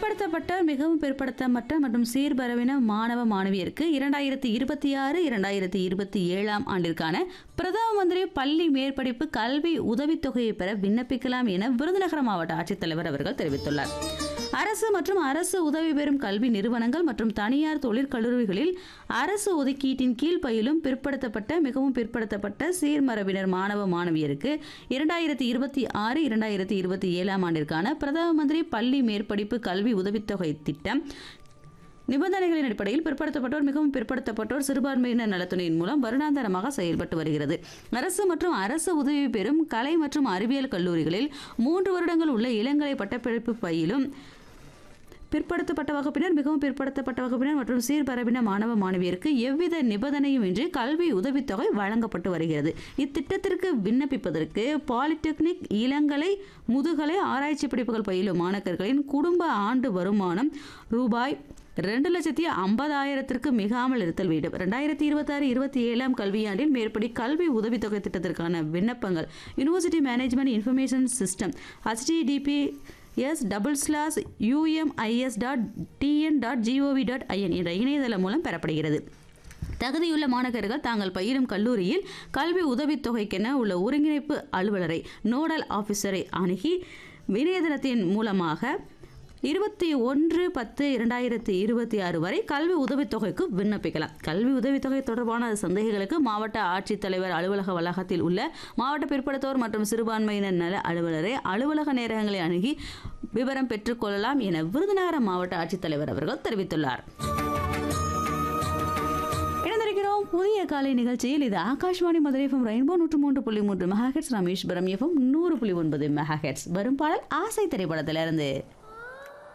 பிற்படுத்தப்பட்ட மிகவும் பிற்படுத்தப்பட்ட மற்றும் சீர்பரவின மாணவ மாணவியருக்கு இரண்டாயிரத்தி இருபத்தி ஆறு இரண்டாயிரத்தி இருபத்தி ஏழாம் ஆண்டிற்கான பிரதம மந்திரி பள்ளி மேற்படிப்பு கல்வி உதவித்தொகையை பெற விண்ணப்பிக்கலாம் என விருதுநகர் மாவட்ட ஆட்சித்தலைவர் அவர்கள் தெரிவித்துள்ளார் அரசு மற்றும் அரசு உதவி பெறும் கல்வி நிறுவனங்கள் மற்றும் தனியார் தொழிற்கல்லூரிகளில் அரசு ஒதுக்கீட்டின் கீழ் பயிலும் பிற்படுத்தப்பட்ட மிகவும் பிற்படுத்தப்பட்ட சீர்மரபினர் மாணவ மாணவியருக்கு இரண்டாயிரத்தி இருபத்தி ஆறு இரண்டாயிரத்தி இருபத்தி ஏழாம் ஆண்டிற்கான பிரதம மந்திரி பள்ளி மேற்படிப்பு கல்வி உதவித்தொகை திட்டம் நிபந்தனைகளின் அடிப்படையில் பிற்படுத்தப்பட்டோர் மிகவும் பிற்படுத்தப்பட்டோர் சிறுபான்மையினர் நலத்துறையின் மூலம் வருடாந்தரமாக செயல்பட்டு வருகிறது அரசு மற்றும் அரசு உதவி பெறும் கலை மற்றும் அறிவியல் கல்லூரிகளில் மூன்று வருடங்கள் உள்ள இளங்கலை பட்டப்படிப்பு பயிலும் பிற்படுத்தப்பட்ட வகுப்பினர் மிகவும் பிற்படுத்தப்பட்ட வகுப்பினர் மற்றும் சீர்பரப்பின மாணவ மாணவியருக்கு எவ்வித நிபந்தனையும் இன்றி கல்வி உதவித்தொகை வழங்கப்பட்டு வருகிறது இத்திட்டத்திற்கு விண்ணப்பிப்பதற்கு பாலிடெக்னிக் இளங்கலை முதுகலை ஆராய்ச்சி படிப்புகள் பயிலும் மாணக்கர்களின் குடும்ப ஆண்டு வருமானம் ரூபாய் ரெண்டு லட்சத்தி ஐம்பதாயிரத்திற்கு மிகாமல் இருத்தல் வேண்டும் ரெண்டாயிரத்தி இருபத்தாறு இருபத்தி ஏழாம் கல்வியாண்டில் மேற்படி கல்வி உதவித்தொகை திட்டத்திற்கான விண்ணப்பங்கள் university management information system HTTP S double slash UMIS dot TN dot GOV dot IN என்ற இணையதளம் மூலம் பெறப்படுகிறது தகுதியுள்ள மாணவர்கள் தாங்கள் பயிலும் கல்லூரியில் கல்வி உதவித்தொகைக்கென உள்ள ஒருங்கிணைப்பு அலுவலரை நோடல் ஆஃபீஸரை அணுகி இணையதளத்தின் மூலமாக இருபத்தி ஒன்று பத்து இரண்டாயிரத்தி இருபத்தி ஆறு வரை கல்வி உதவித்தொகைக்கு விண்ணப்பிக்கலாம் கல்வி உதவித்தொகை தொடர்பான சந்தேகங்களுக்கு மாவட்ட ஆட்சித்தலைவர் அலுவலக வளாகத்தில் உள்ள மாவட்ட பிற்படுத்தோர் மற்றும் சிறுபான்மையினர் நல அலுவலரை அலுவலக நேரங்களை அணுகி விவரம் பெற்றுக்கொள்ளலாம் என விருதுநகர மாவட்ட ஆட்சித்தலைவர் அவர்கள் தெரிவித்துள்ளார் இணைந்திருக்கிறோம் புதிய காலை நிகழ்ச்சியில் இது ஆகாஷ்வாணி மதுரை எஃப்எம் ரெயின்போ நூற்று மூன்று புள்ளி மூன்று மெகாஹெட்ஸ் ராமேஸ்வரம் எஃப்எம் நூறு புள்ளி ஒன்பது மெகாஹெட்ஸ் வரும் பாடல் ஆசை திரைப்படத்திலிருந்து